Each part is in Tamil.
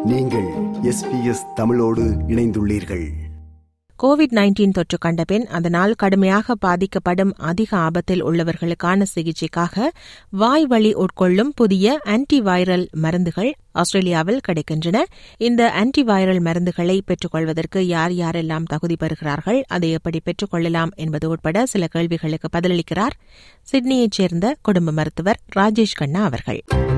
நீங்கள் எஸ்பிஎஸ் தமிழோடு இணைந்துள்ளீர்கள் கோவிட் நைன்டீன் தொற்று கண்டபின் அதனால் கடுமையாக பாதிக்கப்படும் அதிக ஆபத்தில் உள்ளவர்களுக்கான சிகிச்சைக்காக வாய் வழி உட்கொள்ளும் புதிய ஆன்டிவைரல் மருந்துகள் ஆஸ்திரேலியாவில் கிடைக்கின்றன இந்த ஆன்டிவைரல் மருந்துகளை பெற்றுக்கொள்வதற்கு யார் யாரெல்லாம் தகுதி பெறுகிறார்கள் அதை எப்படி பெற்றுக்கொள்ளலாம் என்பது உட்பட சில கேள்விகளுக்கு பதிலளிக்கிறார் சிட்னியைச் சேர்ந்த குடும்ப மருத்துவர் ராஜேஷ் கண்ணா அவர்கள்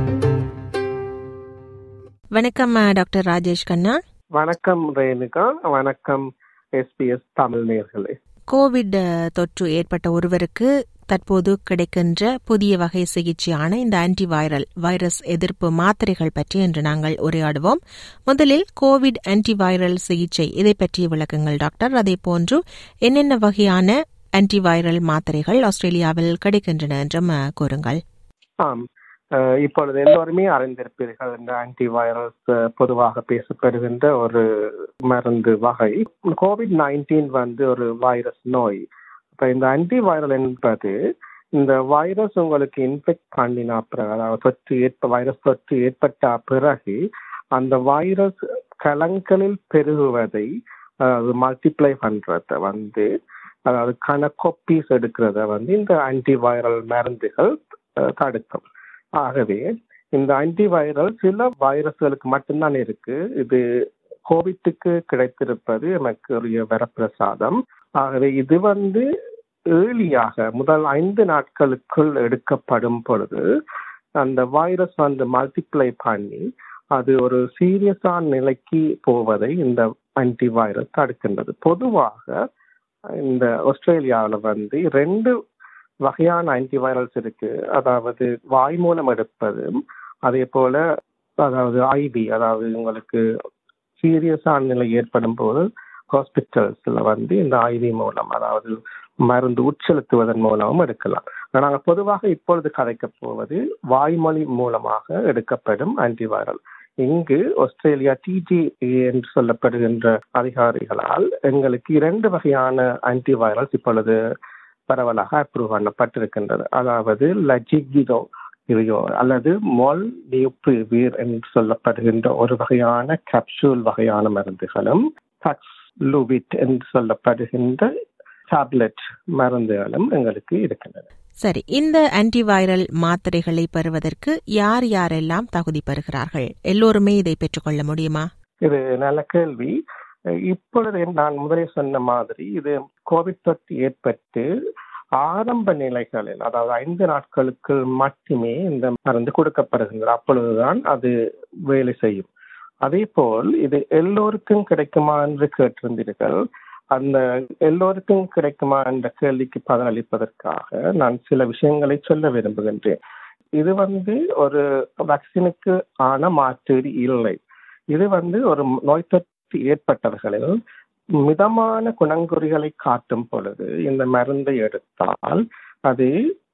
வணக்கம் டாக்டர் ராஜேஷ் கண்ணா வணக்கம் ரேணுகா வணக்கம் எஸ்பிஎஸ் தமிழ் நேர்களே கோவிட் தொற்று ஏற்பட்ட ஒருவருக்கு தற்போது கிடைக்கின்ற புதிய வகை சிகிச்சையான இந்த ஆன்டிவைரல் வைரஸ் எதிர்ப்பு மாத்திரைகள் பற்றி இன்று நாங்கள் உரையாடுவோம் முதலில் கோவிட் ஆன்டிவைரல் சிகிச்சை இதை பற்றிய விளக்கங்கள் டாக்டர் அதே போன்று என்னென்ன வகையான ஆன்டிவைரல் மாத்திரைகள் ஆஸ்திரேலியாவில் கிடைக்கின்றன என்றும் கூறுங்கள் ஆம் இப்பொழுது எல்லோருமே அறிந்திருப்பீர்கள் இந்த ஆன்டிவைரல்ஸ் பொதுவாக பேசப்படுகின்ற ஒரு மருந்து வகை கோவிட் நைன்டீன் வந்து ஒரு வைரஸ் நோய் இப்ப இந்த ஆன்டிவைரல் என்பது இந்த வைரஸ் உங்களுக்கு இன்ஃபெக்ட் பண்ணினா பிறகு அதாவது தொற்று ஏற்ப வைரஸ் தொற்று ஏற்பட்ட பிறகு அந்த வைரஸ் கலங்களில் பெருகுவதை அதாவது மல்டிப்ளை பண்றத வந்து அதாவது கணக்கொப்பீஸ் எடுக்கிறத வந்து இந்த ஆன்டிவைரல் மருந்துகள் தடுக்கும் ஆகவே இந்த ஆன்டிவைரல் சில வைரஸ்களுக்கு மட்டும்தான் இருக்கு இது கோவிட்டுக்கு கிடைத்திருப்பது எனக்கு ஒரு வரப்பிரசாதம் ஆகவே இது வந்து ஏர்லியாக முதல் ஐந்து நாட்களுக்குள் எடுக்கப்படும் பொழுது அந்த வைரஸ் வந்து மல்டிப்ளை பண்ணி அது ஒரு சீரியஸான நிலைக்கு போவதை இந்த ஆன்டிவைரஸ் தடுக்கின்றது பொதுவாக இந்த ஆஸ்திரேலியாவில் வந்து ரெண்டு வகையான ஆன்டிவைரல்ஸ் இருக்கு அதாவது வாய் மூலம் எடுப்பதும் அதே போல அதாவது ஐவி அதாவது உங்களுக்கு சீரியஸான நிலை ஏற்படும் போது ஹாஸ்பிட்டல்ஸ்ல வந்து இந்த ஐவி மூலம் அதாவது மருந்து உட்செலுத்துவதன் மூலமும் எடுக்கலாம் நாங்கள் பொதுவாக இப்பொழுது கதைக்க போவது வாய்மொழி மூலமாக எடுக்கப்படும் ஆன்டிவைரல் இங்கு ஆஸ்திரேலியா டிஜிஏ என்று சொல்லப்படுகின்ற அதிகாரிகளால் எங்களுக்கு இரண்டு வகையான ஆன்டிவைரல்ஸ் இப்பொழுது பரவலாக அப்ரூவ் பண்ணப்பட்டிருக்கின்றது அதாவது லஜிகிதோ இவையோ அல்லது மொல் நியூப்ரிவீர் என்று சொல்லப்படுகின்ற ஒரு வகையான கேப்சூல் வகையான மருந்துகளும் லூவிட் என்று சொல்லப்படுகின்ற டேப்லெட் மருந்துகளும் எங்களுக்கு இருக்கின்றன சரி இந்த ஆன்டிவைரல் மாத்திரைகளை பெறுவதற்கு யார் யாரெல்லாம் தகுதி பெறுகிறார்கள் எல்லோருமே இதை பெற்றுக்கொள்ள முடியுமா இது நல்ல கேள்வி இப்பொழுது நான் முதலே சொன்ன மாதிரி இது கோவிட் தொற்று ஏற்பட்டு ஆரம்ப நிலைகளில் அதாவது ஐந்து நாட்களுக்கு மட்டுமே இந்த மருந்து கொடுக்கப்படுகின்றது அப்பொழுதுதான் அது வேலை செய்யும் அதே போல் இது எல்லோருக்கும் கிடைக்குமா என்று கேட்டிருந்தீர்கள் அந்த எல்லோருக்கும் கிடைக்குமா என்ற கேள்விக்கு பதிலளிப்பதற்காக நான் சில விஷயங்களை சொல்ல விரும்புகின்றேன் இது வந்து ஒரு வேக்சினுக்கு ஆன மாற்றீடு இல்லை இது வந்து ஒரு நோய் தொற்று ஏற்பட்டவர்களில் மிதமான குணங்குறிகளை காட்டும் பொழுது இந்த மருந்தை எடுத்தால் அது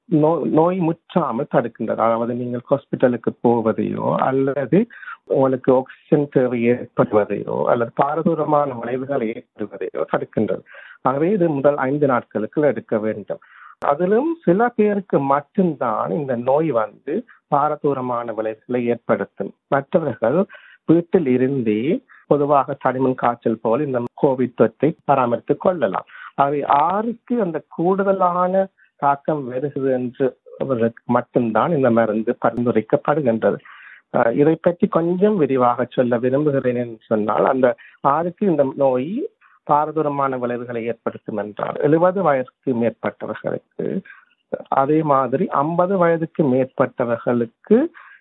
நோய் முற்றாமல் தடுக்கின்றது அதாவது நீங்கள் ஹாஸ்பிட்டலுக்கு போவதையோ அல்லது உங்களுக்கு ஆக்சிஜன் தேவை ஏற்படுவதையோ அல்லது பாரதூரமான விளைவுகள் ஏற்படுவதையோ தடுக்கின்றது ஆகவே இது முதல் ஐந்து நாட்களுக்கு எடுக்க வேண்டும் அதிலும் சில பேருக்கு மட்டும்தான் இந்த நோய் வந்து பாரதூரமான விளைவுகளை ஏற்படுத்தும் மற்றவர்கள் வீட்டில் இருந்தே பொதுவாக தனிமன் காய்ச்சல் போல் இந்த கோவிட் தொற்றை பராமரித்துக் கொள்ளலாம் அவை ஆறுக்கு அந்த கூடுதலான தாக்கம் வருகிறது என்று மட்டும்தான் இந்த மருந்து பரிந்துரைக்கப்படுகின்றது இதை பற்றி கொஞ்சம் விரிவாக சொல்ல விரும்புகிறேன் என்று சொன்னால் அந்த ஆறுக்கு இந்த நோய் பாரதூரமான விளைவுகளை ஏற்படுத்தும் என்றால் எழுபது வயதுக்கு மேற்பட்டவர்களுக்கு அதே மாதிரி ஐம்பது வயதுக்கு மேற்பட்டவர்களுக்கு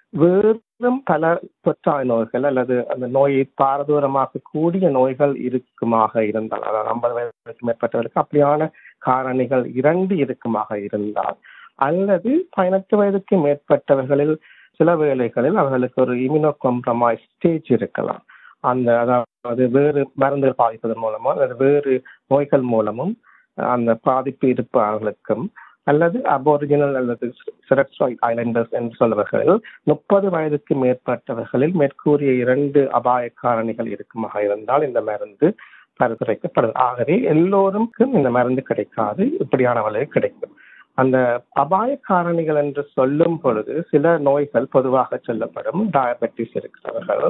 வேறும் பல தொற்றாய் நோய்கள் அல்லது அந்த நோயை பாரதூரமாக கூடிய நோய்கள் இருக்குமாக இருந்தால் அதாவது ஐம்பது வயதுக்கு மேற்பட்டவர்களுக்கு அப்படியான காரணிகள் இரண்டு இருக்குமாக இருந்தால் அல்லது பதினெட்டு வயதுக்கு மேற்பட்டவர்களில் சில வேளைகளில் அவர்களுக்கு ஒரு இம்யூனோ காம்ப்ரமைஸ் ஸ்டேஜ் இருக்கலாம் அந்த அதாவது வேறு மருந்துகள் பாதிப்பதன் மூலமோ அல்லது வேறு நோய்கள் மூலமும் அந்த பாதிப்பு இருப்பவர்களுக்கும் அல்லது அபோரிஜினல் அல்லது சிரட்ஸ்டாய் ஐலண்டர்ஸ் என்று சொல்பவர்களில் முப்பது வயதுக்கு மேற்பட்டவர்களில் மேற்கூறிய இரண்டு அபாய காரணிகள் இருக்குமாக இருந்தால் இந்த மருந்து பரிந்துரைக்கப்படுது ஆகவே எல்லோருக்கும் இந்த மருந்து கிடைக்காது இப்படியானவர்களுக்கு கிடைக்கும் அந்த அபாய காரணிகள் என்று சொல்லும் பொழுது சில நோய்கள் பொதுவாக சொல்லப்படும் டயபெட்டிஸ் இருக்கிறவர்கள்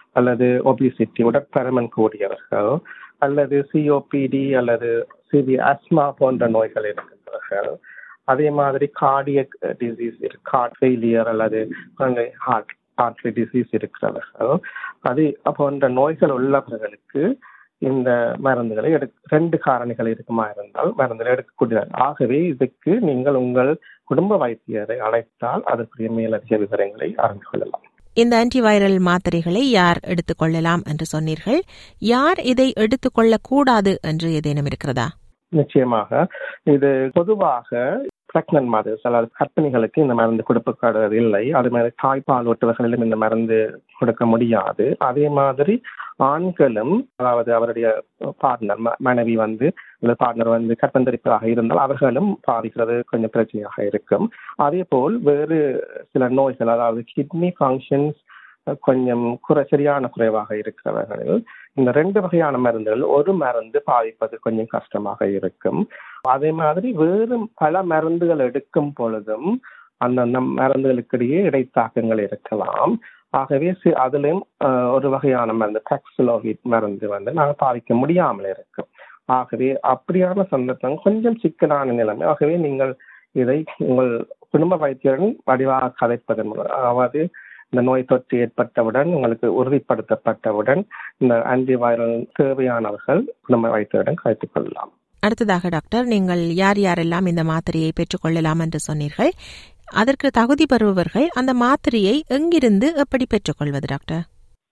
அல்லது ஒபிசிட்டி உடற்பருமன் கூடியவர்கள் அல்லது சிஓபிடி அல்லது சிவி அஸ்மா போன்ற நோய்கள் இருக்கின்றவர்கள் அதே மாதிரி கார்டியக் டிசீஸ் ஹார்ட் ஃபெயிலியர் அல்லது ஹார்ட் ஹார்ட் டிசீஸ் இருக்கிறவர்கள் அது போன்ற நோய்கள் உள்ளவர்களுக்கு இந்த மருந்துகளை எடு ரெண்டு காரணிகள் இருக்குமா இருந்தால் மருந்துகளை எடுக்கக்கூடியது ஆகவே இதுக்கு நீங்கள் உங்கள் குடும்ப வைத்தியரை அழைத்தால் அதற்குரிய மேலதிக விவரங்களை அறிந்து கொள்ளலாம் இந்த ஆன்டிவைரல் மாத்திரைகளை யார் எடுத்துக்கொள்ளலாம் என்று சொன்னீர்கள் யார் இதை எடுத்துக்கொள்ளக்கூடாது என்று ஏதேனும் இருக்கிறதா நிச்சயமாக இது பொதுவாக பிரெக்னன்ட் மதர்ஸ் அதாவது கர்ப்பிணிகளுக்கு இந்த மருந்து கொடுக்கப்படுவது இல்லை அது மாதிரி தாய்ப்பால் ஊட்டுவர்களிலும் இந்த மருந்து கொடுக்க முடியாது அதே மாதிரி ஆண்களும் அதாவது அவருடைய பார்ட்னர் மனைவி வந்து இந்த பார்ட்னர் வந்து கற்பந்தரிப்பதாக இருந்தால் அவர்களும் பாதிக்கிறது கொஞ்சம் பிரச்சனையாக இருக்கும் அதே போல் வேறு சில நோய்கள் அதாவது கிட்னி ஃபங்க்ஷன்ஸ் கொஞ்சம் குறை சரியான குறைவாக இருக்கிறவர்கள் இந்த ரெண்டு வகையான மருந்துகள் ஒரு மருந்து பாதிப்பது கொஞ்சம் கஷ்டமாக இருக்கும் அதே மாதிரி வேறு பல மருந்துகள் எடுக்கும் பொழுதும் அந்தந்த மருந்துகளுக்கிடையே இடைத்தாக்கங்கள் இருக்கலாம் ஆகவே அதுலயும் ஒரு வகையான மருந்து டாக்ஸிலோவிட் மருந்து வந்து நாங்கள் பாதிக்க முடியாமல் இருக்கும் ஆகவே அப்படியான சந்தர்ப்பம் கொஞ்சம் சிக்கலான நிலைமை ஆகவே நீங்கள் இதை உங்கள் குடும்ப வைத்தியருடன் வடிவாக கதைப்பதன் மூலம் அதாவது இந்த நோய் தொற்று ஏற்பட்டவுடன் உங்களுக்கு உறுதிப்படுத்தப்பட்டவுடன் இந்த ஆன்டிவைரல் தேவையானவர்கள் குடும்ப வைத்தியருடன் கதைத்துக் கொள்ளலாம் அடுத்ததாக டாக்டர் நீங்கள் யார் யாரெல்லாம் இந்த மாத்திரையை பெற்றுக்கொள்ளலாம் என்று சொன்னீர்கள் அதற்கு தகுதி பெறுபவர்கள் அந்த மாத்திரையை எங்கிருந்து எப்படி பெற்றுக்கொள்வது டாக்டர்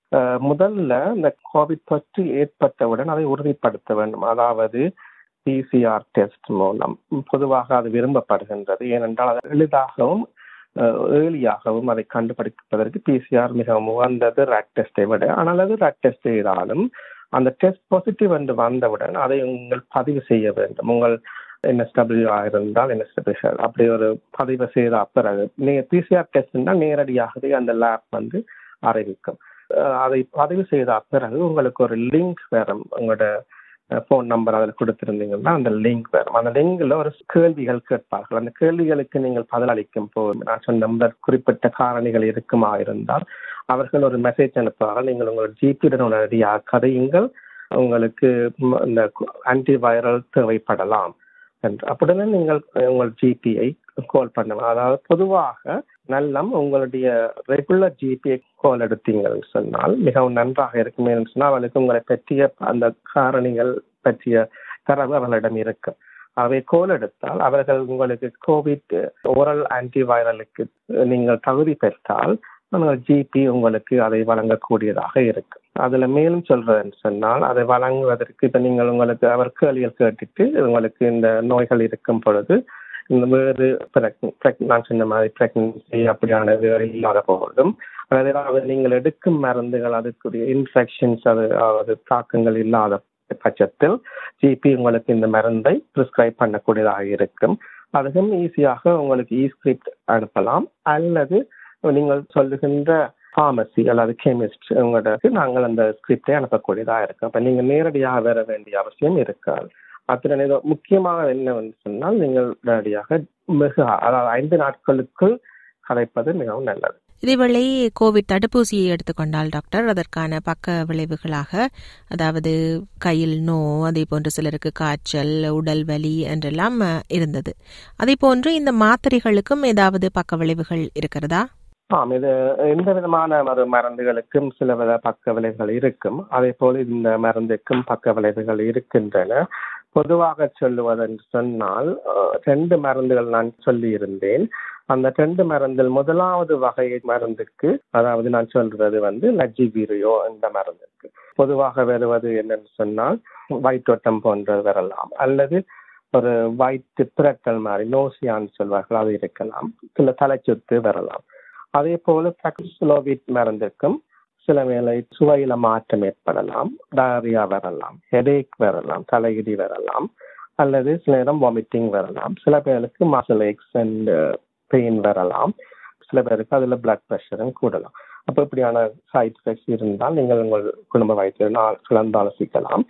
முதல்ல இந்த கோவிட் தொற்று ஏற்பட்டவுடன் அதை உறுதிப்படுத்த வேண்டும் அதாவது பிசிஆர் டெஸ்ட் மூலம் பொதுவாக அது விரும்பப்படுகின்றது ஏனென்றால் அது எளிதாகவும் ஏர்லியாகவும் அதை கண்டுபிடிப்பதற்கு பிசிஆர் மிகவும் உகந்தது ரேட் டெஸ்டை விட ஆனால் அது ரேட் டெஸ்ட் செய்தாலும் அந்த டெஸ்ட் பாசிட்டிவ் என்று வந்தவுடன் அதை உங்கள் பதிவு செய்ய வேண்டும் உங்கள் என்எஸ்டபிள்யூ இருந்தால் என்எஸ்டபிள்யூ அப்படி ஒரு பதிவு செய்த பிறகு பிசிஆர் டெஸ்ட்னா நேரடியாகவே அந்த லேப் வந்து அறிவிக்கும் அதை பதிவு செய்த பிறகு உங்களுக்கு ஒரு லிங்க் வரும் உங்களோட ஃபோன் நம்பர் அதில் கொடுத்துருந்தீங்கன்னா அந்த லிங்க் வரும் அந்த லிங்க்ல ஒரு கேள்விகள் கேட்பார்கள் அந்த கேள்விகளுக்கு நீங்கள் பதிலளிக்கும் போது நான் சொன்ன நம்பர் குறிப்பிட்ட காரணிகள் இருக்குமா இருந்தால் அவர்கள் ஒரு மெசேஜ் அனுப்புவார்கள் நீங்கள் உங்களோட ஜிபியுடன் உடனடியாக கதையுங்கள் உங்களுக்கு இந்த ஆன்டிவைரல் தேவைப்படலாம் என்று அப்படின்னா நீங்கள் உங்கள் ஜிபியை கால் பண்ணுவோம் அதாவது பொதுவாக நல்லம் உங்களுடைய ரெகுலர் ஜிபிஐ கால் எடுத்தீங்கன்னு சொன்னால் மிகவும் நன்றாக இருக்கும் சொன்னால் அவளுக்கு உங்களை பற்றிய அந்த காரணிகள் பற்றிய தரவு அவர்களிடம் இருக்கும் அவை கோல் எடுத்தால் அவர்கள் உங்களுக்கு கோவிட் ஓரல் ஆன்டிவைரலுக்கு நீங்கள் தகுதி பெற்றால் ஜிபி உங்களுக்கு அதை வழங்கக்கூடியதாக இருக்கு அதுல மேலும் சொல்றதுன்னு சொன்னால் அதை வழங்குவதற்கு இப்ப நீங்கள் உங்களுக்கு அவர் கேள்விகள் கேட்டுட்டு உங்களுக்கு இந்த நோய்கள் இருக்கும் பொழுது இந்த வேறு நான் சொன்ன மாதிரி பிரெக்னன்சி அப்படியான வேறு இல்லாத போதும் அதாவது நீங்கள் எடுக்கும் மருந்துகள் அதுக்குரிய இன்ஃபெக்ஷன்ஸ் அது அது தாக்கங்கள் இல்லாத பட்சத்தில் ஜிபி உங்களுக்கு இந்த மருந்தை பிரிஸ்கிரைப் பண்ணக்கூடியதாக இருக்கும் அதுவும் ஈஸியாக உங்களுக்கு இ ஸ்கிரிப்ட் அனுப்பலாம் அல்லது நீங்கள் சொல்லுகின்ற ஃபார்மசி அல்லது கெமிஸ்ட் உங்களோட நாங்கள் அந்த ஸ்கிரிப்டை அனுப்பக்கூடியதாக இருக்கு அப்ப நீங்க நேரடியாக வர வேண்டிய அவசியம் இருக்காது அத்தனை முக்கியமாக என்னவென்று சொன்னால் நீங்கள் நேரடியாக மிக அதாவது ஐந்து நாட்களுக்குள் கதைப்பது மிகவும் நல்லது இதேவேளை கோவிட் தடுப்பூசியை எடுத்துக்கொண்டால் டாக்டர் அதற்கான பக்க விளைவுகளாக அதாவது கையில் நோ அதே போன்று சிலருக்கு காய்ச்சல் உடல் வலி என்றெல்லாம் இருந்தது அதே போன்று இந்த மாத்திரைகளுக்கும் ஏதாவது பக்க விளைவுகள் இருக்கிறதா ஆம் இது எந்த விதமான ஒரு மருந்துகளுக்கும் சில வித பக்க விளைவுகள் இருக்கும் அதே போல இந்த மருந்துக்கும் பக்க விளைவுகள் இருக்கின்றன பொதுவாக சொல்லுவதென்று சொன்னால் ரெண்டு மருந்துகள் நான் சொல்லி இருந்தேன் அந்த ரெண்டு மருந்தில் முதலாவது வகை மருந்துக்கு அதாவது நான் சொல்றது வந்து லஜிபிரியோ இந்த மருந்துக்கு பொதுவாக வருவது என்னன்னு சொன்னால் வயிற்றோட்டம் போன்ற வரலாம் அல்லது ஒரு வயிற்று பிறட்டல் மாதிரி நோசியான்னு சொல்வார்கள் அது இருக்கலாம் சில தலைச்சுத்து வரலாம் அதே போல டாக்ஸிலோவிட் மருந்துக்கும் சில வேளை சுவையில மாற்றம் ஏற்படலாம் டயரியா வரலாம் ஹெடேக் வரலாம் தலையிடி வரலாம் அல்லது சில நேரம் வாமிட்டிங் வரலாம் சில பேருக்கு மசில் எக்ஸ் அண்ட் பெயின் வரலாம் சில பேருக்கு அதுல பிளட் ப்ரெஷரும் கூடலாம் அப்போ இப்படியான சைட் எஃபெக்ட்ஸ் இருந்தால் நீங்கள் உங்கள் குடும்ப வைத்தியர் கலந்து ஆலோசிக்கலாம்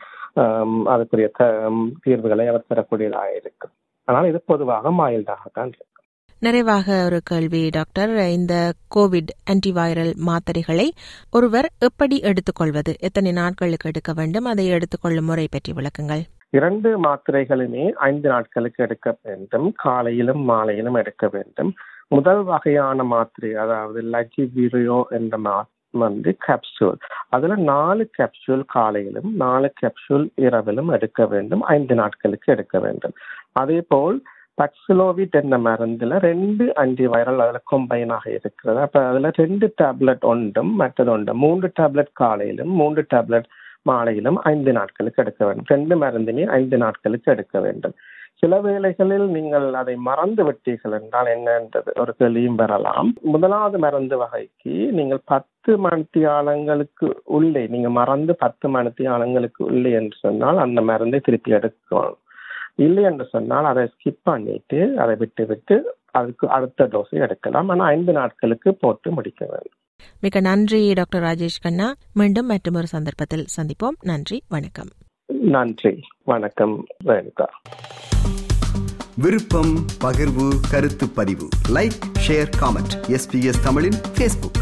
அதுக்குரிய தீர்வுகளை அவர் தரக்கூடியதாக இருக்கும் ஆனால் இது பொதுவாக மைல்டாக தான் இருக்கும் நிறைவாக ஒரு கேள்வி டாக்டர் இந்த கோவிட் ஆன்டிவைரல் மாத்திரைகளை ஒருவர் எப்படி எடுத்துக்கொள்வது எத்தனை நாட்களுக்கு எடுக்க வேண்டும் அதை எடுத்துக்கொள்ளும் முறை பற்றி விளக்குங்கள் இரண்டு மாத்திரைகளுமே ஐந்து நாட்களுக்கு எடுக்க வேண்டும் காலையிலும் மாலையிலும் எடுக்க வேண்டும் முதல் வகையான மாத்திரை அதாவது லஜிவிரியோ என்ற மா வந்து கேப்சூல் அதுல நாலு கேப்சூல் காலையிலும் நாலு கேப்சூல் இரவிலும் எடுக்க வேண்டும் ஐந்து நாட்களுக்கு எடுக்க வேண்டும் அதே போல் பக்சிலோவிட் என்ற மருந்துல ரெண்டு அன்டி வைரல் அதுல கொம்பைனாக இருக்கிறது அப்ப அதுல ரெண்டு டேப்லெட் ஒன்றும் மற்றது ஒன்று மூன்று டேப்லெட் காலையிலும் மூன்று டேப்லெட் மாலையிலும் ஐந்து நாட்களுக்கு எடுக்க வேண்டும் ரெண்டு மருந்துமே ஐந்து நாட்களுக்கு எடுக்க வேண்டும் சில வேளைகளில் நீங்கள் அதை மறந்து விட்டீர்கள் என்றால் என்னன்றது ஒரு கேள்வியும் பெறலாம் முதலாவது மருந்து வகைக்கு நீங்கள் பத்து மணித்தியாலங்களுக்கு உள்ளே நீங்க மறந்து பத்து மணித்தியாலங்களுக்கு உள்ளே என்று சொன்னால் அந்த மருந்தை திருப்பி எடுக்கணும் இல்லை என்று சொன்னால் அதை ஸ்கிப் பண்ணிட்டு அதை விட்டு விட்டு அதுக்கு அடுத்த டோஸை எடுக்கலாம் ஆனால் ஐந்து நாட்களுக்கு போட்டு முடிக்க வேண்டும் மிக நன்றி டாக்டர் ராஜேஷ் கண்ணா மீண்டும் மற்றும் ஒரு சந்தர்ப்பத்தில் சந்திப்போம் நன்றி வணக்கம் நன்றி வணக்கம் ரேணுகா விருப்பம் பகிர்வு கருத்து பதிவு லைக் ஷேர் காமெண்ட் எஸ்பிஎஸ் தமிழின் ஃபேஸ்புக்